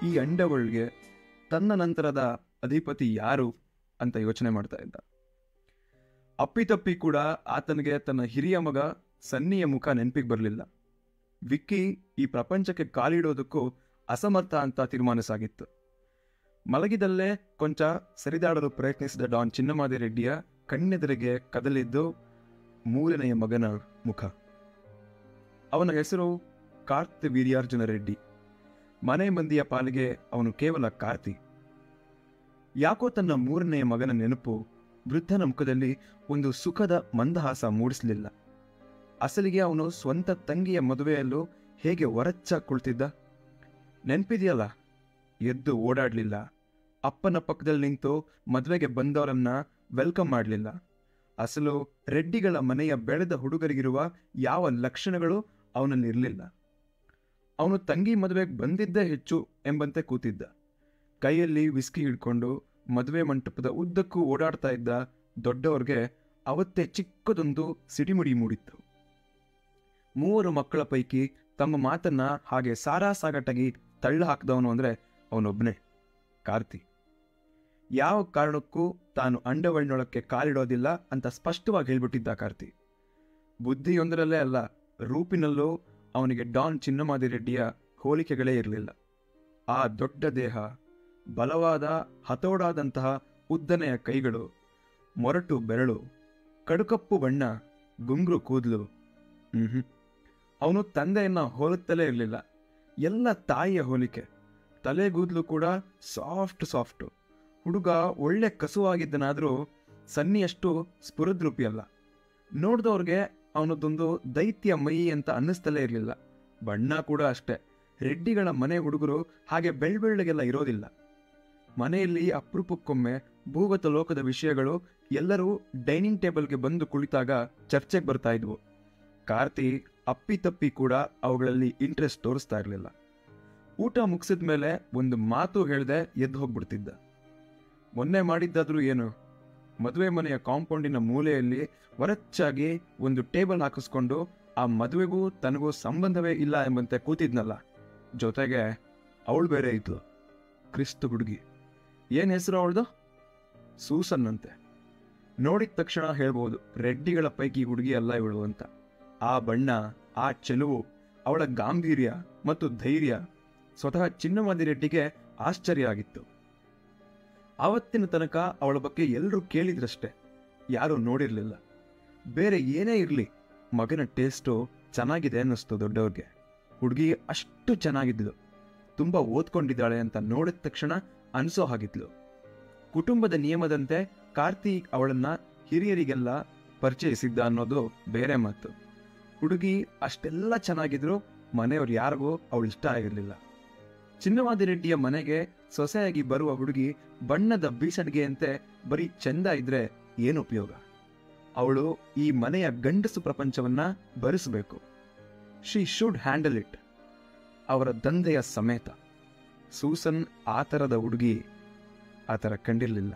ಈ ಅಂಡವಳ್ಗೆ ತನ್ನ ನಂತರದ ಅಧಿಪತಿ ಯಾರು ಅಂತ ಯೋಚನೆ ಮಾಡ್ತಾ ಇದ್ದ ಅಪ್ಪಿತಪ್ಪಿ ಕೂಡ ಆತನಿಗೆ ತನ್ನ ಹಿರಿಯ ಮಗ ಸನ್ನಿಯ ಮುಖ ನೆನಪಿಗೆ ಬರಲಿಲ್ಲ ವಿಕ್ಕಿ ಈ ಪ್ರಪಂಚಕ್ಕೆ ಕಾಲಿಡೋದಕ್ಕೂ ಅಸಮರ್ಥ ಅಂತ ತೀರ್ಮಾನಿಸಾಗಿತ್ತು ಮಲಗಿದಲ್ಲೇ ಕೊಂಚ ಸರಿದಾಡಲು ಪ್ರಯತ್ನಿಸಿದ ಡಾನ್ ಚಿನ್ನಮಾದಿ ರೆಡ್ಡಿಯ ಕಣ್ಣೆದುರಿಗೆ ಕದಲಿದ್ದು ಮೂರನೆಯ ಮಗನ ಮುಖ ಅವನ ಹೆಸರು ಕಾರ್ತಿ ವೀರ್ಯಾರ್ಜುನ ರೆಡ್ಡಿ ಮನೆ ಮಂದಿಯ ಪಾಲಿಗೆ ಅವನು ಕೇವಲ ಕಾರ್ತಿ ಯಾಕೋ ತನ್ನ ಮೂರನೆಯ ಮಗನ ನೆನಪು ವೃದ್ಧನ ಮುಖದಲ್ಲಿ ಒಂದು ಸುಖದ ಮಂದಹಾಸ ಮೂಡಿಸಲಿಲ್ಲ ಅಸಲಿಗೆ ಅವನು ಸ್ವಂತ ತಂಗಿಯ ಮದುವೆಯಲ್ಲೂ ಹೇಗೆ ಹೊರಚ್ಚ ಕುಳಿತಿದ್ದ ನೆನ್ಪಿದೆಯಲ್ಲ ಎದ್ದು ಓಡಾಡ್ಲಿಲ್ಲ ಅಪ್ಪನ ಪಕ್ಕದಲ್ಲಿ ನಿಂತು ಮದುವೆಗೆ ಬಂದವರನ್ನ ವೆಲ್ಕಮ್ ಮಾಡಲಿಲ್ಲ ಅಸಲು ರೆಡ್ಡಿಗಳ ಮನೆಯ ಬೆಳೆದ ಹುಡುಗರಿಗಿರುವ ಯಾವ ಲಕ್ಷಣಗಳು ಅವನಲ್ಲಿ ಇರಲಿಲ್ಲ ಅವನು ತಂಗಿ ಮದುವೆಗೆ ಬಂದಿದ್ದೇ ಹೆಚ್ಚು ಎಂಬಂತೆ ಕೂತಿದ್ದ ಕೈಯಲ್ಲಿ ವಿಸ್ಕಿ ಹಿಡ್ಕೊಂಡು ಮದುವೆ ಮಂಟಪದ ಉದ್ದಕ್ಕೂ ಓಡಾಡ್ತಾ ಇದ್ದ ದೊಡ್ಡವ್ರಿಗೆ ಅವತ್ತೇ ಚಿಕ್ಕದೊಂದು ಸಿಡಿಮಿಡಿ ಮೂಡಿತ್ತು ಮೂವರು ಮಕ್ಕಳ ಪೈಕಿ ತಮ್ಮ ಮಾತನ್ನ ಹಾಗೆ ಸಾರಾಸಾಗಟಾಗಿ ತಳ್ಳ ಹಾಕಿದವನು ಅಂದ್ರೆ ಅವನೊಬ್ಬನೇ ಕಾರ್ತಿ ಯಾವ ಕಾರಣಕ್ಕೂ ತಾನು ಅಂಡವಳ್ನೊಳಕ್ಕೆ ಕಾಲಿಡೋದಿಲ್ಲ ಅಂತ ಸ್ಪಷ್ಟವಾಗಿ ಹೇಳ್ಬಿಟ್ಟಿದ್ದ ಕಾರ್ತಿ ಬುದ್ಧಿಯೊಂದರಲ್ಲೇ ಅಲ್ಲ ರೂಪಿನಲ್ಲೂ ಅವನಿಗೆ ಡಾನ್ ಚಿನ್ನಮಾದಿ ರೆಡ್ಡಿಯ ಹೋಲಿಕೆಗಳೇ ಇರಲಿಲ್ಲ ಆ ದೊಡ್ಡ ದೇಹ ಬಲವಾದ ಹತೋಡಾದಂತಹ ಉದ್ದನೆಯ ಕೈಗಳು ಮೊರಟು ಬೆರಳು ಕಡುಕಪ್ಪು ಬಣ್ಣ ಗುಂಗ್ರು ಕೂದಲು ಹ್ಮ್ ಅವನು ತಂದೆಯನ್ನ ಹೋಲುತ್ತಲೇ ಇರಲಿಲ್ಲ ಎಲ್ಲ ತಾಯಿಯ ಹೋಲಿಕೆ ತಲೆಗೂದಲು ಕೂಡ ಸಾಫ್ಟ್ ಸಾಫ್ಟು ಹುಡುಗ ಒಳ್ಳೆ ಕಸುವಾಗಿದ್ದನಾದರೂ ಸನ್ನಿಯಷ್ಟು ಸ್ಫುರದ್ರೂಪಿ ಅಲ್ಲ ನೋಡ್ದವ್ರಿಗೆ ಅವನದೊಂದು ದೈತ್ಯ ಮೈ ಅಂತ ಅನ್ನಿಸ್ತಲೇ ಇರಲಿಲ್ಲ ಬಣ್ಣ ಕೂಡ ಅಷ್ಟೇ ರೆಡ್ಡಿಗಳ ಮನೆ ಹುಡುಗರು ಹಾಗೆ ಬೆಳ್ಬೆಳ್ಳಗೆಲ್ಲ ಇರೋದಿಲ್ಲ ಮನೆಯಲ್ಲಿ ಅಪರೂಪಕ್ಕೊಮ್ಮೆ ಭೂಗತ ಲೋಕದ ವಿಷಯಗಳು ಎಲ್ಲರೂ ಡೈನಿಂಗ್ ಟೇಬಲ್ಗೆ ಬಂದು ಕುಳಿತಾಗ ಚರ್ಚೆಗೆ ಬರ್ತಾ ಇದ್ವು ಕಾರ್ತಿ ಅಪ್ಪಿತಪ್ಪಿ ಕೂಡ ಅವುಗಳಲ್ಲಿ ಇಂಟ್ರೆಸ್ಟ್ ತೋರಿಸ್ತಾ ಇರಲಿಲ್ಲ ಊಟ ಮುಗಿಸಿದ ಮೇಲೆ ಒಂದು ಮಾತು ಹೇಳ್ದೆ ಎದ್ದು ಹೋಗ್ಬಿಡ್ತಿದ್ದ ಮೊನ್ನೆ ಮಾಡಿದ್ದಾದ್ರೂ ಏನು ಮದುವೆ ಮನೆಯ ಕಾಂಪೌಂಡಿನ ಮೂಲೆಯಲ್ಲಿ ಹೊರಚ್ಚಾಗಿ ಒಂದು ಟೇಬಲ್ ಹಾಕಿಸ್ಕೊಂಡು ಆ ಮದುವೆಗೂ ತನಗೂ ಸಂಬಂಧವೇ ಇಲ್ಲ ಎಂಬಂತೆ ಕೂತಿದ್ನಲ್ಲ ಜೊತೆಗೆ ಅವಳು ಬೇರೆ ಇದ್ಲು ಕ್ರಿಸ್ತು ಹುಡುಗಿ ಏನ್ ಹೆಸರು ಅವಳ್ದು ಸೂಸನ್ ಅಂತೆ ನೋಡಿದ ತಕ್ಷಣ ಹೇಳ್ಬೋದು ರೆಡ್ಡಿಗಳ ಪೈಕಿ ಹುಡುಗಿ ಅಲ್ಲ ಇವಳು ಅಂತ ಆ ಬಣ್ಣ ಆ ಚೆಲುವು ಅವಳ ಗಾಂಭೀರ್ಯ ಮತ್ತು ಧೈರ್ಯ ಸ್ವತಃ ಚಿನ್ನಮದಿ ರೆಡ್ಡಿಗೆ ಆಶ್ಚರ್ಯ ಆಗಿತ್ತು ಆವತ್ತಿನ ತನಕ ಅವಳ ಬಗ್ಗೆ ಎಲ್ಲರೂ ಕೇಳಿದ್ರಷ್ಟೇ ಯಾರೂ ನೋಡಿರ್ಲಿಲ್ಲ ಬೇರೆ ಏನೇ ಇರಲಿ ಮಗನ ಟೇಸ್ಟು ಚೆನ್ನಾಗಿದೆ ಅನ್ನಿಸ್ತು ದೊಡ್ಡವ್ರಿಗೆ ಹುಡುಗಿ ಅಷ್ಟು ಚೆನ್ನಾಗಿದ್ಲು ತುಂಬ ಓದ್ಕೊಂಡಿದ್ದಾಳೆ ಅಂತ ನೋಡಿದ ತಕ್ಷಣ ಅನಿಸೋ ಹಾಗಿದ್ಲು ಕುಟುಂಬದ ನಿಯಮದಂತೆ ಕಾರ್ತಿಕ್ ಅವಳನ್ನ ಹಿರಿಯರಿಗೆಲ್ಲ ಪರಿಚಯಿಸಿದ್ದ ಅನ್ನೋದು ಬೇರೆ ಮಾತು ಹುಡುಗಿ ಅಷ್ಟೆಲ್ಲ ಚೆನ್ನಾಗಿದ್ರು ಮನೆಯವ್ರು ಯಾರಿಗೂ ಅವಳು ಇಷ್ಟ ಆಗಿರಲಿಲ್ಲ ಚಿನ್ನವಾದಿ ರೆಡ್ಡಿಯ ಮನೆಗೆ ಸೊಸೆಯಾಗಿ ಬರುವ ಹುಡುಗಿ ಬಣ್ಣದ ಬೀಸಣಿಗೆಯಂತೆ ಬರೀ ಚಂದ ಇದ್ರೆ ಏನು ಉಪಯೋಗ ಅವಳು ಈ ಮನೆಯ ಗಂಡಸು ಪ್ರಪಂಚವನ್ನ ಭರಿಸಬೇಕು ಶಿ ಶುಡ್ ಹ್ಯಾಂಡಲ್ ಇಟ್ ಅವರ ದಂಧೆಯ ಸಮೇತ ಸೂಸನ್ ಆ ಥರದ ಹುಡುಗಿ ಆ ಥರ ಕಂಡಿರಲಿಲ್ಲ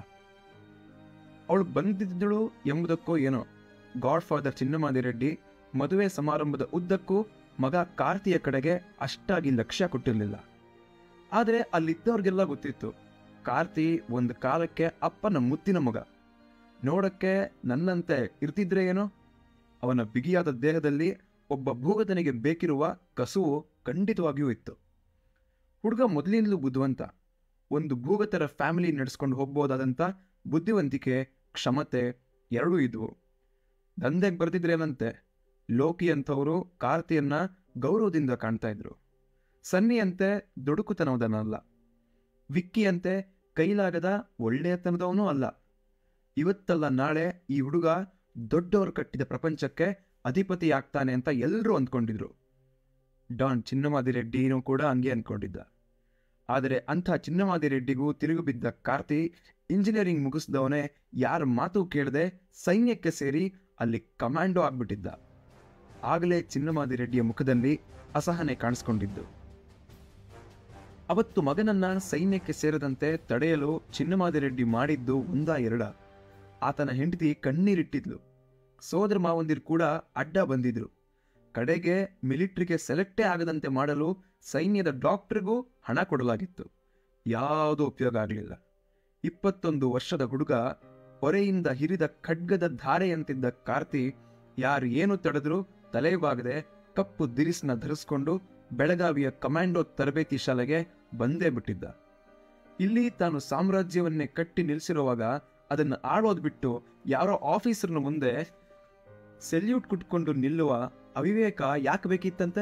ಅವಳು ಬಂದಿದ್ದಳು ಎಂಬುದಕ್ಕೋ ಏನೋ ಗಾಡ್ ಫಾದರ್ ಚಿನ್ನಮಾದಿ ರೆಡ್ಡಿ ಮದುವೆ ಸಮಾರಂಭದ ಉದ್ದಕ್ಕೂ ಮಗ ಕಾರ್ತಿಯ ಕಡೆಗೆ ಅಷ್ಟಾಗಿ ಲಕ್ಷ್ಯ ಕೊಟ್ಟಿರಲಿಲ್ಲ ಆದರೆ ಅಲ್ಲಿದ್ದವ್ರಿಗೆಲ್ಲ ಗೊತ್ತಿತ್ತು ಕಾರ್ತಿ ಒಂದು ಕಾಲಕ್ಕೆ ಅಪ್ಪನ ಮುತ್ತಿನ ಮಗ ನೋಡಕ್ಕೆ ನನ್ನಂತೆ ಇರ್ತಿದ್ರೆ ಏನೋ ಅವನ ಬಿಗಿಯಾದ ದೇಹದಲ್ಲಿ ಒಬ್ಬ ಭೂಗತನಿಗೆ ಬೇಕಿರುವ ಕಸುವು ಖಂಡಿತವಾಗಿಯೂ ಇತ್ತು ಹುಡುಗ ಮೊದಲಿಂದಲೂ ಬುದ್ಧಿವಂತ ಒಂದು ಭೂಗತರ ಫ್ಯಾಮಿಲಿ ನಡೆಸ್ಕೊಂಡು ಹೋಗ್ಬೋದಾದಂಥ ಬುದ್ಧಿವಂತಿಕೆ ಕ್ಷಮತೆ ಎರಡೂ ಇದ್ವು ದಂಧೆಗೆ ಬರ್ತಿದ್ರೇನಂತೆ ಲೋಕಿ ಅಂಥವರು ಕಾರ್ತಿಯನ್ನ ಗೌರವದಿಂದ ಕಾಣ್ತಾ ಇದ್ರು ಸನ್ನಿಯಂತೆ ದುಡುಕುತನವದನಲ್ಲ ವಿಕ್ಕಿಯಂತೆ ಕೈಲಾಗದ ಒಳ್ಳೆಯತನದವನೂ ಅಲ್ಲ ಇವತ್ತಲ್ಲ ನಾಳೆ ಈ ಹುಡುಗ ದೊಡ್ಡವರು ಕಟ್ಟಿದ ಪ್ರಪಂಚಕ್ಕೆ ಅಧಿಪತಿ ಆಗ್ತಾನೆ ಅಂತ ಎಲ್ಲರೂ ಅಂದ್ಕೊಂಡಿದ್ರು ಡಾನ್ ಚಿನ್ನಮಾದಿ ರೆಡ್ಡಿನೂ ಕೂಡ ಹಂಗೆ ಅಂದ್ಕೊಂಡಿದ್ದ ಆದರೆ ಅಂಥ ಚಿನ್ನಮಾದಿ ರೆಡ್ಡಿಗೂ ತಿರುಗು ಬಿದ್ದ ಕಾರ್ತಿ ಇಂಜಿನಿಯರಿಂಗ್ ಮುಗಿಸಿದವನೇ ಯಾರ ಮಾತು ಕೇಳದೆ ಸೈನ್ಯಕ್ಕೆ ಸೇರಿ ಅಲ್ಲಿ ಕಮಾಂಡೋ ಆಗ್ಬಿಟ್ಟಿದ್ದ ಆಗಲೇ ಚಿನ್ನಮಾದಿ ರೆಡ್ಡಿಯ ಮುಖದಲ್ಲಿ ಅಸಹನೆ ಕಾಣಿಸ್ಕೊಂಡಿದ್ದು ಅವತ್ತು ಮಗನನ್ನ ಸೈನ್ಯಕ್ಕೆ ಸೇರದಂತೆ ತಡೆಯಲು ಚಿನ್ನಮಾದಿ ರೆಡ್ಡಿ ಮಾಡಿದ್ದು ಒಂದ ಎರಡ ಆತನ ಹೆಂಡತಿ ಕಣ್ಣೀರಿಟ್ಟಿದ್ಲು ಸೋದರ ಮಾವಂದಿರು ಕೂಡ ಅಡ್ಡ ಬಂದಿದ್ರು ಕಡೆಗೆ ಮಿಲಿಟ್ರಿಗೆ ಸೆಲೆಕ್ಟೇ ಆಗದಂತೆ ಮಾಡಲು ಸೈನ್ಯದ ಡಾಕ್ಟರ್ಗೂ ಹಣ ಕೊಡಲಾಗಿತ್ತು ಯಾವುದೂ ಉಪಯೋಗ ಆಗಲಿಲ್ಲ ಇಪ್ಪತ್ತೊಂದು ವರ್ಷದ ಹುಡುಗ ಹೊರೆಯಿಂದ ಹಿರಿದ ಖಡ್ಗದ ಧಾರೆಯಂತಿದ್ದ ಕಾರ್ತಿ ಯಾರು ಏನು ತಡೆದ್ರೂ ತಲೆಬಾಗದೆ ಕಪ್ಪು ದಿರಿಸ್ನ ಧರಿಸ್ಕೊಂಡು ಬೆಳಗಾವಿಯ ಕಮಾಂಡೋ ತರಬೇತಿ ಶಾಲೆಗೆ ಬಂದೇ ಬಿಟ್ಟಿದ್ದ ಇಲ್ಲಿ ತಾನು ಸಾಮ್ರಾಜ್ಯವನ್ನೇ ಕಟ್ಟಿ ನಿಲ್ಲಿಸಿರುವಾಗ ಅದನ್ನು ಆಳೋದ್ ಬಿಟ್ಟು ಯಾರೋ ಆಫೀಸರ್ನ ಮುಂದೆ ಸೆಲ್ಯೂಟ್ ಕುಟ್ಕೊಂಡು ನಿಲ್ಲುವ ಅವಿವೇಕ ಯಾಕೆ ಬೇಕಿತ್ತಂತೆ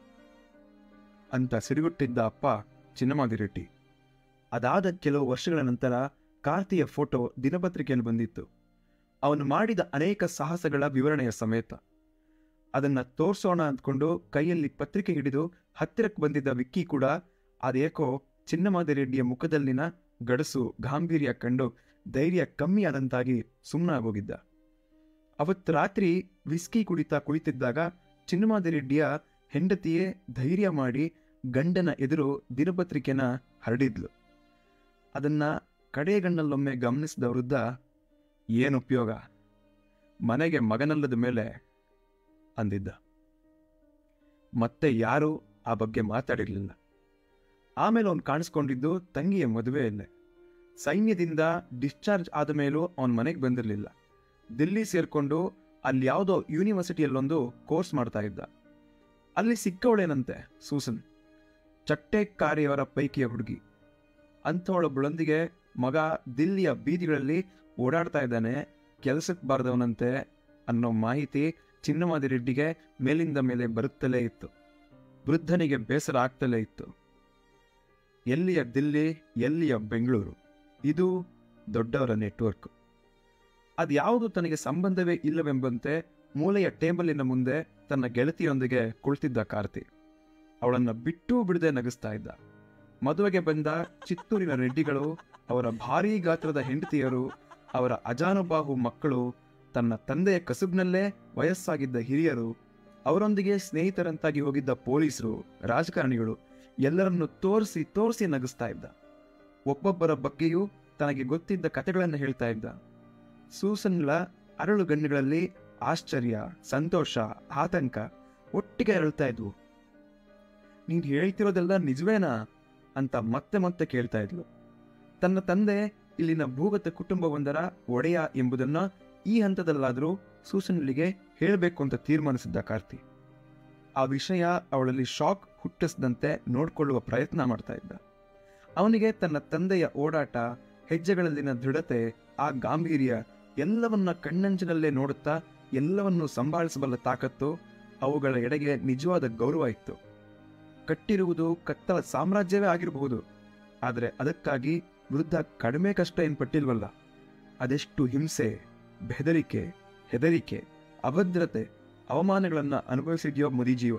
ಅಂತ ಸಿಡುಗುಟ್ಟಿದ್ದ ಅಪ್ಪ ಚಿನ್ನಮಾದಿರೆಡ್ಡಿ ಅದಾದ ಕೆಲವು ವರ್ಷಗಳ ನಂತರ ಕಾರ್ತಿಯ ಫೋಟೋ ದಿನಪತ್ರಿಕೆಯಲ್ಲಿ ಬಂದಿತ್ತು ಅವನು ಮಾಡಿದ ಅನೇಕ ಸಾಹಸಗಳ ವಿವರಣೆಯ ಸಮೇತ ಅದನ್ನ ತೋರ್ಸೋಣ ಅಂದ್ಕೊಂಡು ಕೈಯಲ್ಲಿ ಪತ್ರಿಕೆ ಹಿಡಿದು ಹತ್ತಿರಕ್ಕೆ ಬಂದಿದ್ದ ವಿಕ್ಕಿ ಕೂಡ ಅದೇಕೋ ಚಿನ್ನಮಾದಿರೆಡ್ಡಿಯ ಮುಖದಲ್ಲಿನ ಗಡಸು ಗಾಂಭೀರ್ಯ ಕಂಡು ಧೈರ್ಯ ಕಮ್ಮಿ ಆದಂತಾಗಿ ಸುಮ್ಮನಾಗೋಗಿದ್ದ ಅವತ್ತು ರಾತ್ರಿ ವಿಸ್ಕಿ ಕುಡಿತಾ ಕುಳಿತಿದ್ದಾಗ ಚಿನ್ನಮಾದಿರೆಡ್ಡಿಯ ಹೆಂಡತಿಯೇ ಧೈರ್ಯ ಮಾಡಿ ಗಂಡನ ಎದುರು ದಿನಪತ್ರಿಕೆನ ಹರಡಿದ್ಲು ಅದನ್ನ ಕಡೆಗಣ್ಣಲ್ಲೊಮ್ಮೆ ಗಮನಿಸಿದ ವೃದ್ಧ ಏನು ಉಪಯೋಗ ಮನೆಗೆ ಮಗನಲ್ಲದ ಮೇಲೆ ಅಂದಿದ್ದ ಮತ್ತೆ ಯಾರೂ ಆ ಬಗ್ಗೆ ಮಾತಾಡಿರಲಿಲ್ಲ ಆಮೇಲೆ ಅವನು ಕಾಣಿಸ್ಕೊಂಡಿದ್ದು ತಂಗಿಯ ಮದುವೆಯಲ್ಲೇ ಸೈನ್ಯದಿಂದ ಡಿಸ್ಚಾರ್ಜ್ ಆದ ಮೇಲೂ ಅವನ ಮನೆಗೆ ಬಂದಿರಲಿಲ್ಲ ದಿಲ್ಲಿ ಸೇರ್ಕೊಂಡು ಅಲ್ಲಿ ಯಾವುದೋ ಯೂನಿವರ್ಸಿಟಿಯಲ್ಲೊಂದು ಕೋರ್ಸ್ ಮಾಡ್ತಾ ಇದ್ದ ಅಲ್ಲಿ ಸಿಕ್ಕವಳೇನಂತೆ ಸೂಸನ್ ಚಟ್ಟೆಕಾರಿಯವರ ಪೈಕಿಯ ಹುಡುಗಿ ಅಂಥವಳೊಬ್ಬಳೊಂದಿಗೆ ಮಗ ದಿಲ್ಲಿಯ ಬೀದಿಗಳಲ್ಲಿ ಓಡಾಡ್ತಾ ಇದ್ದಾನೆ ಕೆಲಸಕ್ಕೆ ಬಾರದವನಂತೆ ಅನ್ನೋ ಮಾಹಿತಿ ಚಿನ್ನಮಾದಿರೆಡ್ಡಿಗೆ ಮೇಲಿಂದ ಮೇಲೆ ಬರುತ್ತಲೇ ಇತ್ತು ವೃದ್ಧನಿಗೆ ಬೇಸರ ಆಗ್ತಲೇ ಇತ್ತು ಎಲ್ಲಿಯ ದಿಲ್ಲಿ ಎಲ್ಲಿಯ ಬೆಂಗಳೂರು ಇದು ದೊಡ್ಡವರ ನೆಟ್ವರ್ಕ್ ಅದ್ಯಾವುದು ತನಗೆ ಸಂಬಂಧವೇ ಇಲ್ಲವೆಂಬಂತೆ ಮೂಲೆಯ ಟೇಬಲಿನ ಮುಂದೆ ತನ್ನ ಗೆಳತಿಯೊಂದಿಗೆ ಕುಳಿತಿದ್ದ ಕಾರ್ತಿ ಅವಳನ್ನ ಬಿಟ್ಟೂ ಬಿಡದೆ ನಗಿಸ್ತಾ ಇದ್ದ ಮದುವೆಗೆ ಬಂದ ಚಿತ್ತೂರಿನ ರೆಡ್ಡಿಗಳು ಅವರ ಭಾರೀ ಗಾತ್ರದ ಹೆಂಡತಿಯರು ಅವರ ಅಜಾನುಬಾಹು ಮಕ್ಕಳು ತನ್ನ ತಂದೆಯ ಕಸುಬ್ನಲ್ಲೇ ವಯಸ್ಸಾಗಿದ್ದ ಹಿರಿಯರು ಅವರೊಂದಿಗೆ ಸ್ನೇಹಿತರಂತಾಗಿ ಹೋಗಿದ್ದ ಪೊಲೀಸರು ರಾಜಕಾರಣಿಗಳು ಎಲ್ಲರನ್ನು ತೋರಿಸಿ ತೋರಿಸಿ ನಗಿಸ್ತಾ ಇದ್ದ ಒಬ್ಬೊಬ್ಬರ ಬಗ್ಗೆಯೂ ತನಗೆ ಗೊತ್ತಿದ್ದ ಕಥೆಗಳನ್ನು ಹೇಳ್ತಾ ಇದ್ದ ಸೂಸನ್ಗಳ ಅರಳು ಗಣ್ಣುಗಳಲ್ಲಿ ಆಶ್ಚರ್ಯ ಸಂತೋಷ ಆತಂಕ ಒಟ್ಟಿಗೆ ಅರಳ್ತಾ ಇದ್ವು ನೀನ್ ಹೇಳ್ತಿರೋದೆಲ್ಲ ನಿಜವೇನಾ ಅಂತ ಮತ್ತೆ ಮತ್ತೆ ಕೇಳ್ತಾ ಇದ್ಲು ತನ್ನ ತಂದೆ ಇಲ್ಲಿನ ಭೂಗತ ಕುಟುಂಬವೊಂದರ ಒಡೆಯ ಎಂಬುದನ್ನ ಈ ಹಂತದಲ್ಲಾದರೂ ಸೂಸನ್ಗಳಿಗೆ ಹೇಳಬೇಕು ಅಂತ ತೀರ್ಮಾನಿಸಿದ್ದ ಕಾರ್ತಿ ಆ ವಿಷಯ ಅವಳಲ್ಲಿ ಶಾಕ್ ಹುಟ್ಟಿಸದಂತೆ ನೋಡ್ಕೊಳ್ಳುವ ಪ್ರಯತ್ನ ಮಾಡ್ತಾ ಇದ್ದ ಅವನಿಗೆ ತನ್ನ ತಂದೆಯ ಓಡಾಟ ಹೆಜ್ಜೆಗಳಲ್ಲಿನ ದೃಢತೆ ಆ ಗಾಂಭೀರ್ಯ ಎಲ್ಲವನ್ನ ಕಣ್ಣಂಚಿನಲ್ಲೇ ನೋಡುತ್ತಾ ಎಲ್ಲವನ್ನೂ ಸಂಭಾಳಿಸಬಲ್ಲ ತಾಕತ್ತು ಅವುಗಳ ಎಡೆಗೆ ನಿಜವಾದ ಗೌರವ ಇತ್ತು ಕಟ್ಟಿರುವುದು ಕತ್ತಲ ಸಾಮ್ರಾಜ್ಯವೇ ಆಗಿರಬಹುದು ಆದರೆ ಅದಕ್ಕಾಗಿ ವೃದ್ಧ ಕಡಿಮೆ ಕಷ್ಟ ಏನು ಪಟ್ಟಿಲ್ವಲ್ಲ ಅದೆಷ್ಟು ಹಿಂಸೆ ಬೆದರಿಕೆ ಹೆದರಿಕೆ ಅಭದ್ರತೆ ಅವಮಾನಗಳನ್ನ ಅನುಭವಿಸಿದ್ಯೋ ಮುದಿಜೀವ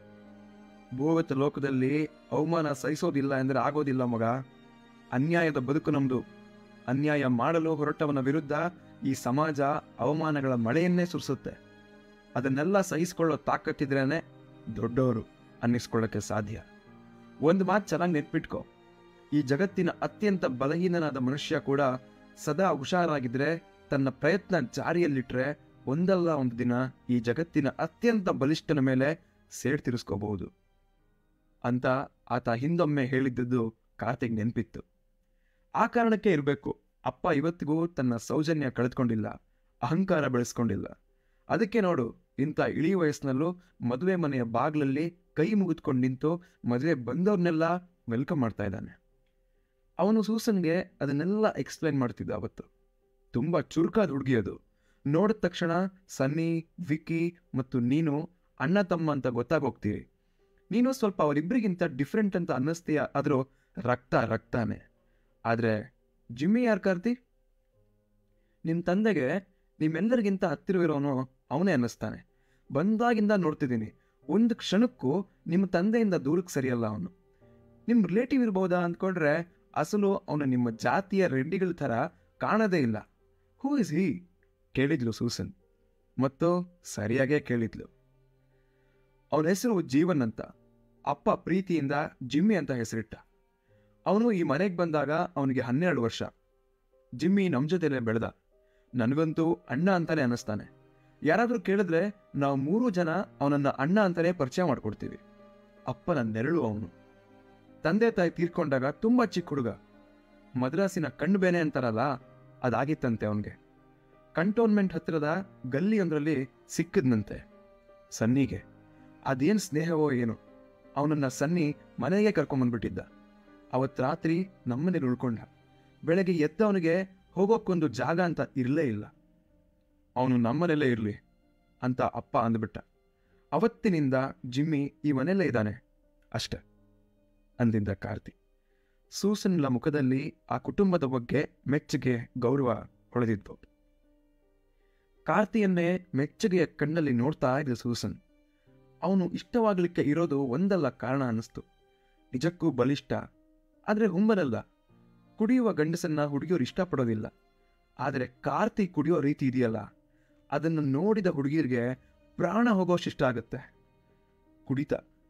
ಭೂಗತ ಲೋಕದಲ್ಲಿ ಅವಮಾನ ಸಹಿಸೋದಿಲ್ಲ ಎಂದರೆ ಆಗೋದಿಲ್ಲ ಮಗ ಅನ್ಯಾಯದ ಬದುಕು ನಮ್ದು ಅನ್ಯಾಯ ಮಾಡಲು ಹೊರಟವನ ವಿರುದ್ಧ ಈ ಸಮಾಜ ಅವಮಾನಗಳ ಮಳೆಯನ್ನೇ ಸುರಿಸುತ್ತೆ ಅದನ್ನೆಲ್ಲ ಸಹಿಸಿಕೊಳ್ಳೋ ತಾಕತ್ತಿದ್ರೇನೆ ದೊಡ್ಡವರು ಅನ್ನಿಸ್ಕೊಳ್ಳೋಕ್ಕೆ ಸಾಧ್ಯ ಒಂದು ಮಾತು ಚೆನ್ನಾಗಿ ನೆನ್ಪಿಟ್ಕೋ ಈ ಜಗತ್ತಿನ ಅತ್ಯಂತ ಬಲಹೀನನಾದ ಮನುಷ್ಯ ಕೂಡ ಸದಾ ಹುಷಾರಾಗಿದ್ರೆ ತನ್ನ ಪ್ರಯತ್ನ ಜಾರಿಯಲ್ಲಿಟ್ರೆ ಒಂದಲ್ಲ ಒಂದು ದಿನ ಈ ಜಗತ್ತಿನ ಅತ್ಯಂತ ಬಲಿಷ್ಠನ ಮೇಲೆ ಸೇಡ್ ತೀರಿಸ್ಕೋಬಹುದು ಅಂತ ಆತ ಹಿಂದೊಮ್ಮೆ ಹೇಳಿದ್ದದ್ದು ಕಾರ್ತಿಕ್ ನೆನಪಿತ್ತು ಆ ಕಾರಣಕ್ಕೆ ಇರಬೇಕು ಅಪ್ಪ ಇವತ್ತಿಗೂ ತನ್ನ ಸೌಜನ್ಯ ಕಳೆದುಕೊಂಡಿಲ್ಲ ಅಹಂಕಾರ ಬೆಳೆಸ್ಕೊಂಡಿಲ್ಲ ಅದಕ್ಕೆ ನೋಡು ಇಂಥ ಇಳಿ ವಯಸ್ಸಿನಲ್ಲೂ ಮದುವೆ ಮನೆಯ ಬಾಗ್ಲಲ್ಲಿ ಕೈ ಮುಗಿದ್ಕೊಂಡು ನಿಂತು ಮದುವೆ ಬಂದವ್ರನ್ನೆಲ್ಲ ವೆಲ್ಕಮ್ ಮಾಡ್ತಾ ಇದ್ದಾನೆ ಅವನು ಸೂಸನ್ಗೆ ಅದನ್ನೆಲ್ಲ ಎಕ್ಸ್ಪ್ಲೈನ್ ಮಾಡ್ತಿದ್ದ ಅವತ್ತು ತುಂಬ ಚುರುಕಾದ ಹುಡುಗಿ ಅದು ನೋಡಿದ ತಕ್ಷಣ ಸನ್ನಿ ವಿಕ್ಕಿ ಮತ್ತು ನೀನು ಅಣ್ಣ ತಮ್ಮ ಅಂತ ಗೊತ್ತಾಗೋಗ್ತೀವಿ ನೀನು ಸ್ವಲ್ಪ ಅವರಿಬ್ಬರಿಗಿಂತ ಡಿಫ್ರೆಂಟ್ ಅಂತ ಅನ್ನಿಸ್ತೀಯ ಆದರೂ ರಕ್ತ ರಕ್ತಾನೆ ಆದರೆ ಜಿಮ್ಮಿ ಯಾರು ಕಾರ್ತಿ ನಿಮ್ಮ ತಂದೆಗೆ ನಿಮ್ಮೆಲ್ಲರಿಗಿಂತ ಹತ್ತಿರವಿರೋನು ಅವನೇ ಅನ್ನಿಸ್ತಾನೆ ಬಂದಾಗಿಂದ ನೋಡ್ತಿದ್ದೀನಿ ಒಂದು ಕ್ಷಣಕ್ಕೂ ನಿಮ್ಮ ತಂದೆಯಿಂದ ದೂರಕ್ಕೆ ಸರಿಯಲ್ಲ ಅವನು ನಿಮ್ಮ ರಿಲೇಟಿವ್ ಇರ್ಬೋದಾ ಅಂದ್ಕೊಂಡ್ರೆ ಅಸಲು ಅವನು ನಿಮ್ಮ ಜಾತಿಯ ರೆಡ್ಡಿಗಳ ಥರ ಕಾಣದೇ ಇಲ್ಲ ಹೂ ಇಸ್ ಹಿ ಕೇಳಿದ್ಲು ಸೂಸನ್ ಮತ್ತು ಸರಿಯಾಗೇ ಕೇಳಿದ್ಲು ಅವನ ಹೆಸರು ಜೀವನ್ ಅಂತ ಅಪ್ಪ ಪ್ರೀತಿಯಿಂದ ಜಿಮ್ಮಿ ಅಂತ ಹೆಸರಿಟ್ಟ ಅವನು ಈ ಮನೆಗೆ ಬಂದಾಗ ಅವನಿಗೆ ಹನ್ನೆರಡು ವರ್ಷ ಜಿಮ್ಮಿ ನಮ್ಮ ಜೊತೆಲೇ ಬೆಳೆದ ನನಗಂತೂ ಅಣ್ಣ ಅಂತಾನೆ ಅನ್ನಿಸ್ತಾನೆ ಯಾರಾದರೂ ಕೇಳಿದ್ರೆ ನಾವು ಮೂರು ಜನ ಅವನನ್ನ ಅಣ್ಣ ಅಂತಾನೆ ಪರಿಚಯ ಮಾಡ್ಕೊಡ್ತೀವಿ ಅಪ್ಪನ ನೆರಳು ಅವನು ತಂದೆ ತಾಯಿ ತೀರ್ಕೊಂಡಾಗ ತುಂಬಾ ಚಿಕ್ಕ ಹುಡುಗ ಮದ್ರಾಸಿನ ಕಣ್ಣು ಬೇನೆ ಅಂತಾರಲ್ಲ ಅದಾಗಿತ್ತಂತೆ ಅವನಿಗೆ ಕಂಟೋನ್ಮೆಂಟ್ ಹತ್ತಿರದ ಗಲ್ಲಿಯೊಂದರಲ್ಲಿ ಸಿಕ್ಕಿದ್ನಂತೆ ಸನ್ನಿಗೆ ಅದೇನ್ ಸ್ನೇಹವೋ ಏನೋ ಅವನನ್ನ ಸನ್ನಿ ಮನೆಗೆ ಕರ್ಕೊಂಬಂದ್ಬಿಟ್ಟಿದ್ದ ಅವತ್ ರಾತ್ರಿ ನಮ್ಮನೇಲಿ ಉಳ್ಕೊಂಡ ಬೆಳಗ್ಗೆ ಎದ್ದವನಿಗೆ ಹೋಗೋಕ್ಕೊಂದು ಜಾಗ ಅಂತ ಇರಲೇ ಇಲ್ಲ ಅವನು ನಮ್ಮನೆಲ್ಲೇ ಇರಲಿ ಅಂತ ಅಪ್ಪ ಅಂದ್ಬಿಟ್ಟ ಅವತ್ತಿನಿಂದ ಜಿಮ್ಮಿ ಈ ಮನೆಯಲ್ಲೇ ಇದ್ದಾನೆ ಅಷ್ಟೆ ಅಂದಿದ್ದ ಕಾರ್ತಿ ಸೂಸನ್ಲ ಮುಖದಲ್ಲಿ ಆ ಕುಟುಂಬದ ಬಗ್ಗೆ ಮೆಚ್ಚುಗೆ ಗೌರವ ಹೊಳೆದಿತ್ತು ಕಾರ್ತಿಯನ್ನೇ ಮೆಚ್ಚುಗೆಯ ಕಣ್ಣಲ್ಲಿ ನೋಡ್ತಾ ಇದ್ದ ಸೂಸನ್ ಅವನು ಇಷ್ಟವಾಗಲಿಕ್ಕೆ ಇರೋದು ಒಂದಲ್ಲ ಕಾರಣ ಅನ್ನಿಸ್ತು ನಿಜಕ್ಕೂ ಬಲಿಷ್ಠ ಆದರೆ ಹುಂಬನಲ್ಲ ಕುಡಿಯುವ ಗಂಡಸನ್ನ ಹುಡುಗಿಯರು ಇಷ್ಟಪಡೋದಿಲ್ಲ ಆದರೆ ಕಾರ್ತಿ ಕುಡಿಯೋ ರೀತಿ ಇದೆಯಲ್ಲ ಅದನ್ನು ನೋಡಿದ ಹುಡುಗಿಯರಿಗೆ ಪ್ರಾಣ ಹೋಗೋಷ್ಟಿಷ್ಟ ಆಗುತ್ತೆ ಕುಡಿತ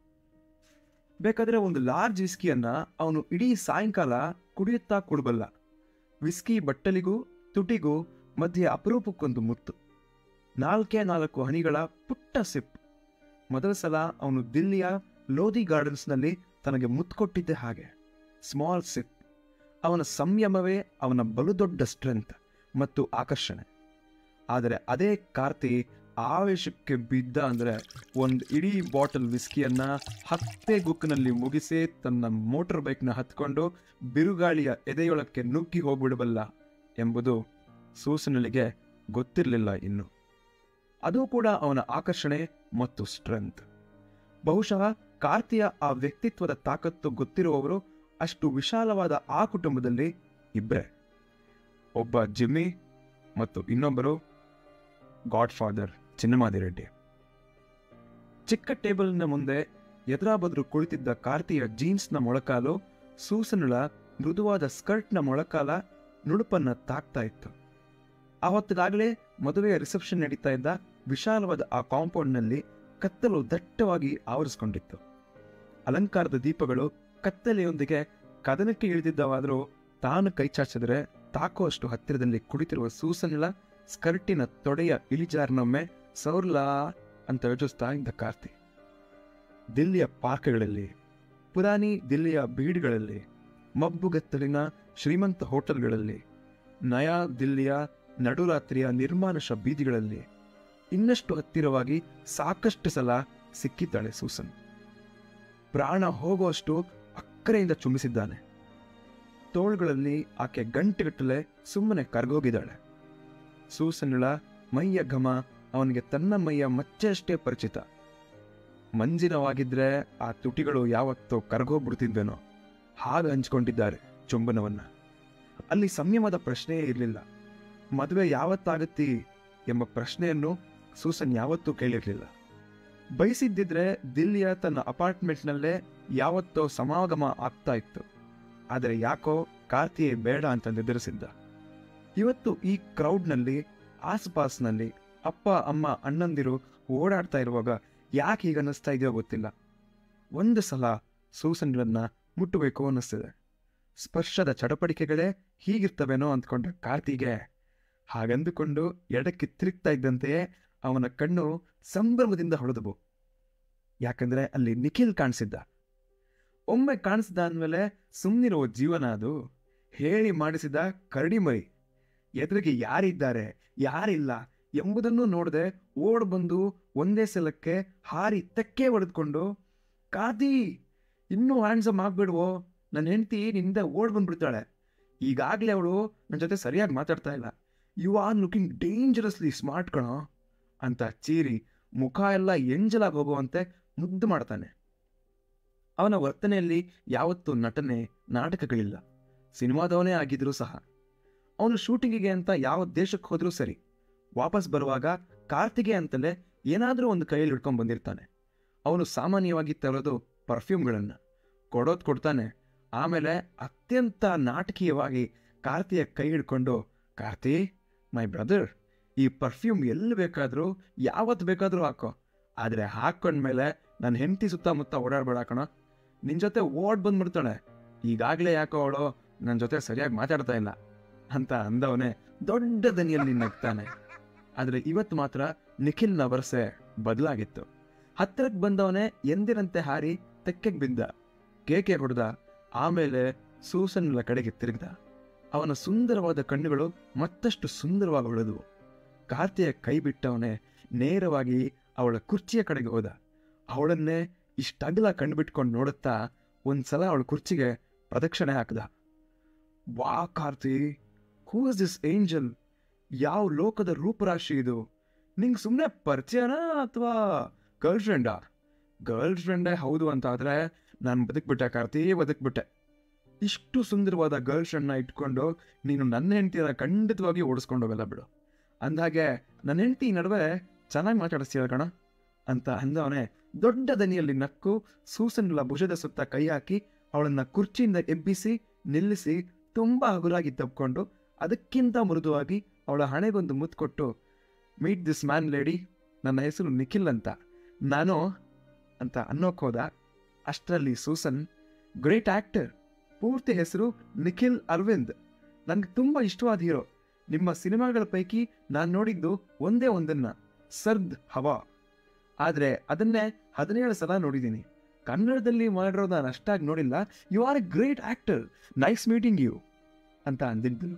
ಬೇಕಾದ್ರೆ ಒಂದು ಲಾರ್ಜ್ ವಿಸ್ಕಿಯನ್ನ ಅವನು ಇಡೀ ಸಾಯಂಕಾಲ ಕುಡಿಯುತ್ತಾ ಕುಡಬಲ್ಲ ವಿಸ್ಕಿ ಬಟ್ಟಲಿಗೂ ತುಟಿಗೂ ಮಧ್ಯೆ ಅಪರೂಪಕ್ಕೊಂದು ಮುತ್ತು ನಾಲ್ಕೇ ನಾಲ್ಕು ಹನಿಗಳ ಪುಟ್ಟ ಸಿಪ್ ಮೊದಲ ಸಲ ಅವನು ದಿಲ್ಲಿಯ ಲೋಧಿ ಗಾರ್ಡನ್ಸ್ನಲ್ಲಿ ತನಗೆ ಮುತ್ತು ಕೊಟ್ಟಿದ್ದೆ ಹಾಗೆ ಸ್ಮಾಲ್ ಸಿಪ್ ಅವನ ಸಂಯಮವೇ ಅವನ ಬಲು ದೊಡ್ಡ ಸ್ಟ್ರೆಂತ್ ಮತ್ತು ಆಕರ್ಷಣೆ ಆದರೆ ಅದೇ ಕಾರ್ತಿ ಆವೇಶಕ್ಕೆ ಬಿದ್ದ ಅಂದ್ರೆ ಒಂದು ಇಡೀ ಬಾಟಲ್ ವಿಸ್ಕಿಯನ್ನ ಹತ್ತೇ ಗುಕ್ಕಿನಲ್ಲಿ ಮುಗಿಸಿ ತನ್ನ ಮೋಟಾರ್ ಬೈಕ್ನ ಹತ್ಕೊಂಡು ಬಿರುಗಾಳಿಯ ಎದೆಯೊಳಕ್ಕೆ ನುಗ್ಗಿ ಹೋಗ್ಬಿಡಬಲ್ಲ ಎಂಬುದು ಸೂಸನಳಿಗೆ ಗೊತ್ತಿರಲಿಲ್ಲ ಇನ್ನು ಅದು ಕೂಡ ಅವನ ಆಕರ್ಷಣೆ ಮತ್ತು ಸ್ಟ್ರೆಂತ್ ಬಹುಶಃ ಕಾರ್ತಿಯ ಆ ವ್ಯಕ್ತಿತ್ವದ ತಾಕತ್ತು ಗೊತ್ತಿರುವವರು ಅಷ್ಟು ವಿಶಾಲವಾದ ಆ ಕುಟುಂಬದಲ್ಲಿ ಇಬ್ಬರೇ ಒಬ್ಬ ಜಿಮ್ಮಿ ಮತ್ತು ಇನ್ನೊಬ್ಬರು ಗಾಡ್ ಫಾದರ್ ಚಿನ್ನಮಾದಿ ರೆಡ್ಡಿ ಚಿಕ್ಕ ಟೇಬಲ್ನ ಮುಂದೆ ಎದುರಾಬದ್ರು ಕುಳಿತಿದ್ದ ಕಾರ್ತಿಯ ಜೀನ್ಸ್ನ ಮೊಳಕಾಲು ಸೂಸನುಳ ಮೃದುವಾದ ಸ್ಕರ್ಟ್ನ ಮೊಳಕಾಲ ನುಡುಪನ್ನ ತಾಕ್ತಾ ಇತ್ತು ಆವತ್ತಿಗಾಗಲೇ ಮದುವೆಯ ರಿಸೆಪ್ಷನ್ ನಡೀತಾ ಇದ್ದ ವಿಶಾಲವಾದ ಆ ಕಾಂಪೌಂಡ್ನಲ್ಲಿ ಕತ್ತಲು ದಟ್ಟವಾಗಿ ಆವರಿಸಿಕೊಂಡಿತ್ತು ಅಲಂಕಾರದ ದೀಪಗಳು ಕತ್ತಲೆಯೊಂದಿಗೆ ಕದನಕ್ಕೆ ಇಳಿದಿದ್ದವಾದರೂ ತಾನು ಕೈಚಾಚಿದರೆ ತಾಕುವಷ್ಟು ಹತ್ತಿರದಲ್ಲಿ ಕುಳಿತಿರುವ ಸೂಸನಿಳ ಸ್ಕರ್ಟಿನ ತೊಡೆಯ ಇಳಿಜಾರಿನೊಮ್ಮೆ ಸೌರ್ಲಾ ಅಂತ ಯೋಚಿಸ್ತಾ ಇದ್ದ ಕಾರ್ತಿ ದಿಲ್ಲಿಯ ಪಾರ್ಕ್ಗಳಲ್ಲಿ ಪುರಾಣಿ ದಿಲ್ಲಿಯ ಬೀಡ್ಗಳಲ್ಲಿ ಮಬ್ಬುಗತ್ತಲಿನ ಶ್ರೀಮಂತ ಹೋಟೆಲ್ಗಳಲ್ಲಿ ನಯಾ ದಿಲ್ಲಿಯ ನಡುರಾತ್ರಿಯ ನಿರ್ಮಾನುಷ ಬೀದಿಗಳಲ್ಲಿ ಇನ್ನಷ್ಟು ಹತ್ತಿರವಾಗಿ ಸಾಕಷ್ಟು ಸಲ ಸಿಕ್ಕಿದ್ದಾಳೆ ಸೂಸನ್ ಪ್ರಾಣ ಹೋಗುವಷ್ಟು ಅಕ್ಕರೆಯಿಂದ ಚುಂಬಿಸಿದ್ದಾನೆ ತೋಳುಗಳಲ್ಲಿ ಆಕೆ ಗಂಟೆಗಟ್ಟಲೆ ಸುಮ್ಮನೆ ಕರ್ಗೋಗಿದ್ದಾಳೆ ಸೂಸನ್ಳ ಮೈಯ ಘಮ ಅವನಿಗೆ ತನ್ನ ಮೈಯ ಮಚ್ಚೆಯಷ್ಟೇ ಪರಿಚಿತ ಮಂಜಿನವಾಗಿದ್ರೆ ಆ ತುಟಿಗಳು ಯಾವತ್ತೋ ಕರ್ಗೋಗ್ಬಿಡ್ತಿದ್ವೇನೋ ಹಾಗೆ ಹಂಚ್ಕೊಂಡಿದ್ದಾರೆ ಚುಂಬನವನ್ನ ಅಲ್ಲಿ ಸಂಯಮದ ಪ್ರಶ್ನೆಯೇ ಇರಲಿಲ್ಲ ಮದುವೆ ಯಾವತ್ತಾಗತ್ತಿ ಎಂಬ ಪ್ರಶ್ನೆಯನ್ನು ಸೂಸನ್ ಯಾವತ್ತೂ ಕೇಳಿರ್ಲಿಲ್ಲ ಬಯಸಿದ್ದಿದ್ರೆ ದಿಲ್ಲಿಯ ತನ್ನ ಅಪಾರ್ಟ್ಮೆಂಟ್ನಲ್ಲೇ ಯಾವತ್ತೋ ಸಮಾಗಮ ಆಗ್ತಾ ಇತ್ತು ಆದರೆ ಯಾಕೋ ಕಾರ್ತಿಯೇ ಬೇಡ ಅಂತ ನಿರ್ಧರಿಸಿದ್ದ ಇವತ್ತು ಈ ಕ್ರೌಡ್ನಲ್ಲಿ ಆಸ್ಪಾಸ್ನಲ್ಲಿ ಅಪ್ಪ ಅಮ್ಮ ಅಣ್ಣಂದಿರು ಓಡಾಡ್ತಾ ಇರುವಾಗ ಯಾಕೆ ಹೀಗೆ ಅನ್ನಿಸ್ತಾ ಇದೆಯೋ ಗೊತ್ತಿಲ್ಲ ಒಂದು ಸಲ ಸೂಸನ್ಗಳನ್ನ ಮುಟ್ಟಬೇಕು ಅನ್ನಿಸ್ತಿದೆ ಸ್ಪರ್ಶದ ಚಡಪಡಿಕೆಗಳೇ ಹೀಗಿರ್ತವೇನೋ ಅಂದ್ಕೊಂಡ ಕಾರ್ತಿಗೆ ಹಾಗಂದುಕೊಂಡು ಎಡಕ್ಕೆ ತಿರುಗ್ತಾ ಇದ್ದಂತೆಯೇ ಅವನ ಕಣ್ಣು ಸಂಭ್ರಮದಿಂದ ಹೊಳೆದವು ಯಾಕಂದ್ರೆ ಅಲ್ಲಿ ನಿಖಿಲ್ ಕಾಣಿಸಿದ್ದ ಒಮ್ಮೆ ಕಾಣಿಸಿದ ಅಂದಮೇಲೆ ಸುಮ್ಮನಿರುವ ಜೀವನ ಅದು ಹೇಳಿ ಮಾಡಿಸಿದ ಕರಡಿಮರಿ ಎದುರಿಗೆ ಯಾರಿದ್ದಾರೆ ಯಾರಿಲ್ಲ ಎಂಬುದನ್ನು ನೋಡದೆ ಓಡ್ ಬಂದು ಒಂದೇ ಸಲಕ್ಕೆ ಹಾರಿ ತೆಕ್ಕೆ ಹೊಡೆದ್ಕೊಂಡು ಕಾದಿ ಇನ್ನೂ ಹ್ಯಾಂಡ್ಸಮ್ ಆಗ್ಬಿಡುವೋ ನನ್ನ ಹೆಂಡತಿ ನಿಂದ ಓಡ್ ಬಂದ್ಬಿಡ್ತಾಳೆ ಈಗಾಗಲೇ ಅವಳು ನನ್ನ ಜೊತೆ ಸರಿಯಾಗಿ ಮಾತಾಡ್ತಾ ಇಲ್ಲ you are looking dangerously smart ಕಣೋ ಅಂತ ಚೀರಿ ಮುಖ ಎಲ್ಲ ಎಂಜಲಾಗಿ ಹೋಗುವಂತೆ ಮುದ್ದು ಮಾಡ್ತಾನೆ ಅವನ ವರ್ತನೆಯಲ್ಲಿ ಯಾವತ್ತೂ ನಟನೆ ನಾಟಕಗಳಿಲ್ಲ ಸಿನಿಮಾದವನೇ ಆಗಿದ್ರೂ ಸಹ ಅವನು ಶೂಟಿಂಗಿಗೆ ಅಂತ ಯಾವ ದೇಶಕ್ಕೆ ಹೋದ್ರೂ ಸರಿ ವಾಪಸ್ ಬರುವಾಗ ಕಾರ್ತಿಗೆ ಅಂತಲೇ ಏನಾದರೂ ಒಂದು ಕೈಯಲ್ಲಿ ಹಿಡ್ಕೊಂಡು ಬಂದಿರ್ತಾನೆ ಅವನು ಸಾಮಾನ್ಯವಾಗಿ ತರೋದು ಪರ್ಫ್ಯೂಮ್ಗಳನ್ನು ಕೊಡೋದು ಕೊಡ್ತಾನೆ ಆಮೇಲೆ ಅತ್ಯಂತ ನಾಟಕೀಯವಾಗಿ ಕಾರ್ತಿಯ ಕೈ ಹಿಡ್ಕೊಂಡು ಕಾರ್ತಿ ಮೈ ಬ್ರದರ್ ಈ ಪರ್ಫ್ಯೂಮ್ ಎಲ್ಲಿ ಬೇಕಾದರೂ ಯಾವತ್ತು ಬೇಕಾದರೂ ಹಾಕೋ ಆದರೆ ಹಾಕೊಂಡ್ಮೇಲೆ ನನ್ನ ಹೆಂಡತಿ ಸುತ್ತಮುತ್ತ ಓಡಾಡ್ಬೇಡ ಕಣ ನಿನ್ನ ಜೊತೆ ಓಡ್ ಬಂದ್ಬಿಡ್ತಾಳೆ ಈಗಾಗಲೇ ಯಾಕೋ ಅವಳು ನನ್ನ ಜೊತೆ ಸರಿಯಾಗಿ ಮಾತಾಡ್ತಾ ಇಲ್ಲ ಅಂತ ಅಂದವನೇ ದೊಡ್ಡ ದನಿಯಲ್ಲಿ ನಗ್ತಾನೆ ಆದರೆ ಇವತ್ತು ಮಾತ್ರ ನಿಖಿಲ್ನ ವರಸೆ ಬದಲಾಗಿತ್ತು ಹತ್ತಿರಕ್ಕೆ ಬಂದವನೇ ಎಂದಿನಂತೆ ಹಾರಿ ತೆಕ್ಕೆಗೆ ಬಿದ್ದ ಕೇಕೆ ಹೊಡೆದ ಆಮೇಲೆ ಸೂಸನ್ಲ ಕಡೆಗೆ ತಿರುಗ್ದ ಅವನ ಸುಂದರವಾದ ಕಣ್ಣುಗಳು ಮತ್ತಷ್ಟು ಸುಂದರವಾಗಿ ಹೊಳೆದವು ಕಾರ್ತಿಯ ಕೈ ಬಿಟ್ಟವನೇ ನೇರವಾಗಿ ಅವಳ ಕುರ್ಚಿಯ ಕಡೆಗೆ ಹೋದ ಅವಳನ್ನೇ ಇಷ್ಟಗಲ ಕಣ್ಬಿಟ್ಕೊಂಡು ನೋಡುತ್ತಾ ಒಂದ್ಸಲ ಅವಳ ಕುರ್ಚಿಗೆ ಪ್ರದಕ್ಷಿಣೆ ಹಾಕ್ದ ವಾ Karthi who is this angel ಯಾವ ಲೋಕದ ರೂಪರಾಶಿ ಇದು ನಿಂಗೆ ಸುಮ್ಮನೆ ಪರಿಚಯನಾ ಅಥವಾ ಗರ್ಲ್ ಫ್ರೆಂಡಾ ಗರ್ಲ್ ಫ್ರೆಂಡೇ ಹೌದು ಅಂತ ಆದ್ರೆ ನಾನು ಬದುಕ್ಬಿಟ್ಟೆ ಕಾರ್ತಿ ಬದುಕ್ಬಿಟ್ಟೆ ಇಷ್ಟು ಸುಂದರವಾದ ಗರ್ಲ್ ಫ್ರೆಂಡ್ನ ಇಟ್ಕೊಂಡು ನೀನು ನನ್ನ ಹೆಂಡತಿನ ಖಂಡಿತವಾಗಿ ಓಡಿಸ್ಕೊಂಡು ಹೋಗಲ್ಲ ಬಿಡು ಅಂದಾಗೆ ನನ್ನ ಹೆಂಡತಿ ನಡುವೆ ಚೆನ್ನಾಗಿ ಮಾತಾಡಿಸ್ತೀಯ ಕಣ ಅಂತ ಅಂದವನೇ ದೊಡ್ಡ ದನಿಯಲ್ಲಿ ನಕ್ಕು ಸೂಸನ್ಲ ಭುಜದ ಸುತ್ತ ಕೈ ಹಾಕಿ ಅವಳನ್ನ ಕುರ್ಚಿಯಿಂದ ಎಬ್ಬಿಸಿ ನಿಲ್ಲಿಸಿ ತುಂಬಾ ಹಗುರಾಗಿ ತಪ್ಕೊಂಡು ಅದಕ್ಕಿಂತ ಮೃದುವಾಗಿ ಅವಳ ಹಣೆಗೊಂದು ಮುತ್ತು ಕೊಟ್ಟು ಮೀಟ್ ದಿಸ್ ಮ್ಯಾನ್ ಲೇಡಿ ನನ್ನ ಹೆಸರು ನಿಖಿಲ್ ಅಂತ ನಾನು ಅಂತ ಅನ್ನೋಕ್ ಹೋದ ಅಷ್ಟರಲ್ಲಿ ಸೂಸನ್ ಗ್ರೇಟ್ ಆಕ್ಟರ್ ಪೂರ್ತಿ ಹೆಸರು ನಿಖಿಲ್ ಅರವಿಂದ್ ನನಗೆ ತುಂಬ ಇಷ್ಟವಾದ ಹೀರೋ ನಿಮ್ಮ ಸಿನಿಮಾಗಳ ಪೈಕಿ ನಾನು ನೋಡಿದ್ದು ಒಂದೇ ಒಂದನ್ನ ಸರ್ದ್ ಹವಾ ಆದರೆ ಅದನ್ನೇ ಹದಿನೇಳು ಸಲ ನೋಡಿದ್ದೀನಿ ಕನ್ನಡದಲ್ಲಿ ಮಾಡಿರೋದು ನಾನು ಅಷ್ಟಾಗಿ ನೋಡಿಲ್ಲ you are a great actor nice meeting you ಅಂತ ಅಂದಿದ್ದನು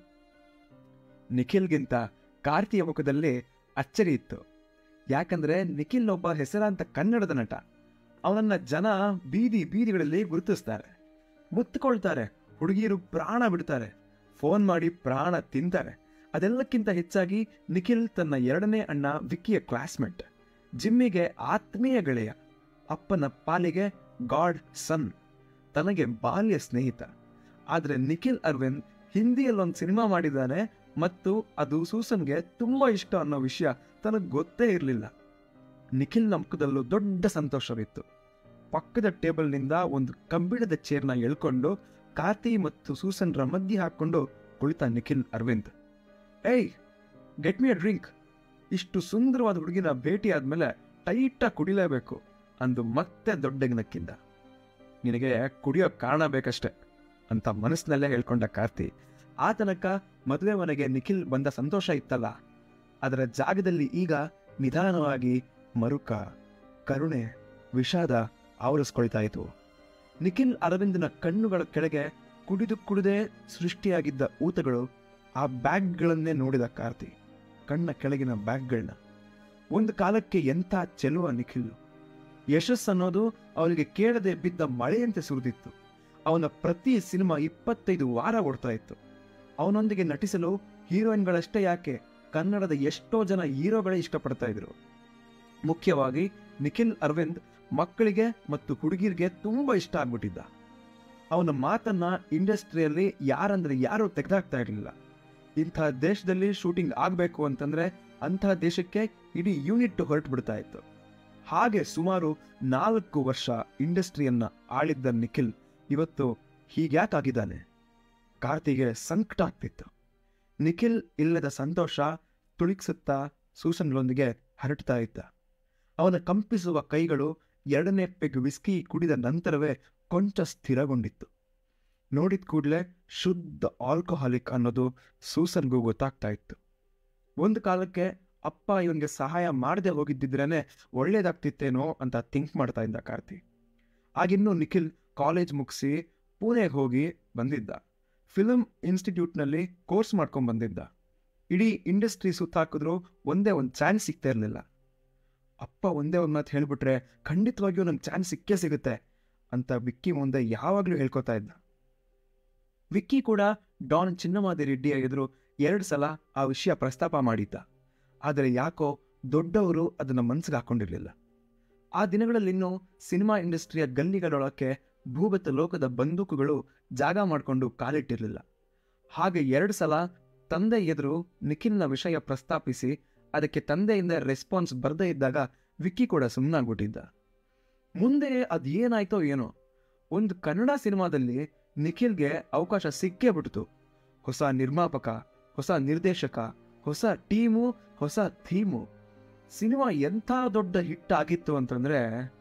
ನಿಖಿಲ್ಗಿಂತ ಕಾರ್ತಿಯ ಮುಖದಲ್ಲಿ ಅಚ್ಚರಿ ಇತ್ತು ಯಾಕಂದ್ರೆ ನಿಖಿಲ್ ಒಬ್ಬ ಹೆಸರಾಂತ ಕನ್ನಡದ ನಟ ಅವನನ್ನ ಜನ ಬೀದಿ ಬೀದಿಗಳಲ್ಲಿ ಗುರುತಿಸ್ತಾರೆ ಮುತ್ತುಕೊಳ್ತಾರೆ ಹುಡುಗಿಯರು ಪ್ರಾಣ ಬಿಡ್ತಾರೆ ಫೋನ್ ಮಾಡಿ ಪ್ರಾಣ ತಿಂತಾರೆ ಅದೆಲ್ಲಕ್ಕಿಂತ ಹೆಚ್ಚಾಗಿ ನಿಖಿಲ್ ತನ್ನ ಎರಡನೇ ಅಣ್ಣ ವಿಕ್ಕಿಯ ಕ್ಲಾಸ್ಮೇಟ್ ಜಿಮ್ಮಿಗೆ ಆತ್ಮೀಯ ಗೆಳೆಯ ಅಪ್ಪನ ಪಾಲಿಗೆ ಗಾಡ್ ಸನ್ ತನಗೆ ಬಾಲ್ಯ ಸ್ನೇಹಿತ ಆದರೆ ನಿಖಿಲ್ ಅರವಿಂದ್ ಹಿಂದಿಯಲ್ಲೊಂದು ಸಿನಿಮಾ ಮಾಡಿದ್ದಾನೆ ಮತ್ತು ಅದು ಸೂಸನ್ಗೆ ತುಂಬಾ ಇಷ್ಟ ಅನ್ನೋ ವಿಷಯ ತನಗೆ ಗೊತ್ತೇ ಇರಲಿಲ್ಲ ನಿಖಿಲ್ನ ಮುಖದಲ್ಲೂ ದೊಡ್ಡ ಸಂತೋಷವಿತ್ತು ಪಕ್ಕದ ಟೇಬಲ್ನಿಂದ ಒಂದು ಕಬ್ಬಿಣದ ಚೇರ್ನ ಎಳ್ಕೊಂಡು ಕಾರ್ತಿ ಮತ್ತು ಸೂಸನ್ರ ಮಧ್ಯೆ ಹಾಕೊಂಡು ಕುಳಿತ ನಿಖಿಲ್ ಅರವಿಂದ್ ಏಯ್ ಗೆಟ್ ಮಿ ಅ ಡ್ರಿಂಕ್ ಇಷ್ಟು ಸುಂದರವಾದ ಹುಡುಗಿನ ಭೇಟಿ ಆದ್ಮೇಲೆ ಟೈಟಾಗಿ ಕುಡಿಲೇಬೇಕು ಅಂದು ಮತ್ತೆ ದೊಡ್ಡ ನಕ್ಕಿಂದ ನಿನಗೆ ಕುಡಿಯೋ ಕಾರಣ ಬೇಕಷ್ಟೆ ಅಂತ ಮನಸ್ಸಿನಲ್ಲೇ ಹೇಳ್ಕೊಂಡ ಕಾರ್ತಿ ಆ ತನಕ ಮದುವೆ ಮನೆಗೆ ನಿಖಿಲ್ ಬಂದ ಸಂತೋಷ ಇತ್ತಲ್ಲ ಅದರ ಜಾಗದಲ್ಲಿ ಈಗ ನಿಧಾನವಾಗಿ ಮರುಕ ಕರುಣೆ ವಿಷಾದ ಆವರಿಸ್ಕೊಳ್ತಾ ಇತ್ತು ನಿಖಿಲ್ ಅರವಿಂದನ ಕಣ್ಣುಗಳ ಕೆಳಗೆ ಕುಡಿದು ಕುಡಿದೇ ಸೃಷ್ಟಿಯಾಗಿದ್ದ ಊತಗಳು ಆ ಬ್ಯಾಗ್ಗಳನ್ನೇ ನೋಡಿದ ಕಾರ್ತಿ ಕಣ್ಣ ಕೆಳಗಿನ ಬ್ಯಾಗ್ಗಳನ್ನ ಒಂದು ಕಾಲಕ್ಕೆ ಎಂಥ ಚೆಲುವ ನಿಖಿಲ್ ಯಶಸ್ಸನ್ನೋದು ಅವನಿಗೆ ಕೇಳದೆ ಬಿದ್ದ ಮಳೆಯಂತೆ ಸುರಿದಿತ್ತು ಅವನ ಪ್ರತಿ ಸಿನಿಮಾ ಇಪ್ಪತ್ತೈದು ವಾರ ಓಡ್ತಾ ಇತ್ತು ಅವನೊಂದಿಗೆ ನಟಿಸಲು ಹೀರೋಯಿನ್ಗಳಷ್ಟೇ ಯಾಕೆ ಕನ್ನಡದ ಎಷ್ಟೋ ಜನ ಹೀರೋಗಳೇ ಇಷ್ಟಪಡ್ತಾ ಇದ್ರು ಮುಖ್ಯವಾಗಿ ನಿಖಿಲ್ ಅರವಿಂದ್ ಮಕ್ಕಳಿಗೆ ಮತ್ತು ಹುಡುಗಿರಿಗೆ ತುಂಬಾ ಇಷ್ಟ ಆಗ್ಬಿಟ್ಟಿದ್ದ ಅವನ ಮಾತನ್ನ ಇಂಡಸ್ಟ್ರಿಯಲ್ಲಿ ಯಾರಂದ್ರೆ ಯಾರು ತೆಗೆದಾಕ್ತಾ ಇರಲಿಲ್ಲ ಇಂಥ ದೇಶದಲ್ಲಿ ಶೂಟಿಂಗ್ ಆಗಬೇಕು ಅಂತಂದ್ರೆ ಅಂಥ ದೇಶಕ್ಕೆ ಇಡೀ ಯೂನಿಟ್ ಹೊರಟು ಬಿಡ್ತಾ ಇತ್ತು ಹಾಗೆ ಸುಮಾರು ನಾಲ್ಕು ವರ್ಷ ಇಂಡಸ್ಟ್ರಿಯನ್ನ ಆಳಿದ್ದ ನಿಖಿಲ್ ಇವತ್ತು ಹೀಗ್ಯಾಕಾಗಿದ್ದಾನೆ ಕಾರ್ತಿಗೆ ಸಂಕಟ ಆಗ್ತಿತ್ತು ನಿಖಿಲ್ ಇಲ್ಲದ ಸಂತೋಷ ತುಳಿಕ್ಸುತ್ತಾ ಸೂಸನ್ಗಳೊಂದಿಗೆ ಹರಡ್ತಾ ಇದ್ದ ಅವನ ಕಂಪಿಸುವ ಕೈಗಳು ಎರಡನೇ ಪೆಗ್ ವಿಸ್ಕಿ ಕುಡಿದ ನಂತರವೇ ಕೊಂಚ ಸ್ಥಿರಗೊಂಡಿತ್ತು ನೋಡಿದ ಕೂಡಲೇ ಶುದ್ಧ ಆಲ್ಕೋಹಾಲಿಕ್ ಅನ್ನೋದು ಸೂಸನ್ಗೂ ಗೊತ್ತಾಗ್ತಾ ಇತ್ತು ಒಂದು ಕಾಲಕ್ಕೆ ಅಪ್ಪ ಇವನಿಗೆ ಸಹಾಯ ಮಾಡದೆ ಹೋಗಿದ್ದಿದ್ರೇನೆ ಒಳ್ಳೇದಾಗ್ತಿತ್ತೇನೋ ಅಂತ ಥಿಂಕ್ ಮಾಡ್ತಾ ಇದ್ದ ಕಾರ್ತಿ ಆಗಿನ್ನೂ ನಿಖಿಲ್ ಕಾಲೇಜ್ ಮುಗಿಸಿ ಪುಣೆಗೆ ಹೋಗಿ ಬಂದಿದ್ದ ಫಿಲ್ಮ್ ಇನ್ಸ್ಟಿಟ್ಯೂಟ್ನಲ್ಲಿ ಕೋರ್ಸ್ ಮಾಡ್ಕೊಂಡು ಬಂದಿದ್ದ ಇಡೀ ಇಂಡಸ್ಟ್ರಿ ಸುತ್ತಾಕಿದ್ರು ಒಂದೇ ಒಂದು ಚಾನ್ಸ್ ಸಿಗ್ತಾ ಇರಲಿಲ್ಲ ಅಪ್ಪ ಒಂದೇ ಒಂದು ಮಾತು ಹೇಳ್ಬಿಟ್ರೆ ಖಂಡಿತವಾಗಿಯೂ ನಂಗೆ ಚಾನ್ಸ್ ಸಿಕ್ಕೇ ಸಿಗುತ್ತೆ ಅಂತ ವಿಕ್ಕಿ ಮುಂದೆ ಯಾವಾಗಲೂ ಹೇಳ್ಕೊತಾ ಇದ್ದ ವಿಕ್ಕಿ ಕೂಡ ಡಾನ್ ಚಿನ್ನಮಾದಿ ರೆಡ್ಡಿಯ ಎದುರು ಎರಡು ಸಲ ಆ ವಿಷಯ ಪ್ರಸ್ತಾಪ ಮಾಡಿದ್ದ ಆದರೆ ಯಾಕೋ ದೊಡ್ಡವರು ಅದನ್ನ ಮನ್ಸಿಗೆ ಹಾಕೊಂಡಿರ್ಲಿಲ್ಲ ಆ ದಿನಗಳಲ್ಲಿನ್ನೂ ಸಿನಿಮಾ ಇಂಡಸ್ಟ್ರಿಯ ಗಲ್ಲಿಗಳೊಳಕ್ಕೆ ಭೂಗತ ಲೋಕದ ಬಂದೂಕುಗಳು ಜಾಗ ಮಾಡಿಕೊಂಡು ಕಾಲಿಟ್ಟಿರಲಿಲ್ಲ ಹಾಗೆ ಎರಡು ಸಲ ತಂದೆ ಎದುರು ನಿಖಿಲ್ನ ವಿಷಯ ಪ್ರಸ್ತಾಪಿಸಿ ಅದಕ್ಕೆ ತಂದೆಯಿಂದ ರೆಸ್ಪಾನ್ಸ್ ಬರದೇ ಇದ್ದಾಗ ವಿಕ್ಕಿ ಕೂಡ ಸುಮ್ಮನಾಗ್ಬಿಟ್ಟಿದ್ದ ಮುಂದೆ ಅದೇನಾಯ್ತೋ ಏನೋ ಒಂದು ಕನ್ನಡ ಸಿನಿಮಾದಲ್ಲಿ ನಿಖಿಲ್ಗೆ ಅವಕಾಶ ಸಿಕ್ಕೇ ಬಿಡ್ತು ಹೊಸ ನಿರ್ಮಾಪಕ ಹೊಸ ನಿರ್ದೇಶಕ ಹೊಸ ಟೀಮು ಹೊಸ ಥೀಮು ಸಿನಿಮಾ ಎಂಥ ದೊಡ್ಡ ಹಿಟ್ ಆಗಿತ್ತು ಅಂತಂದ್ರೆ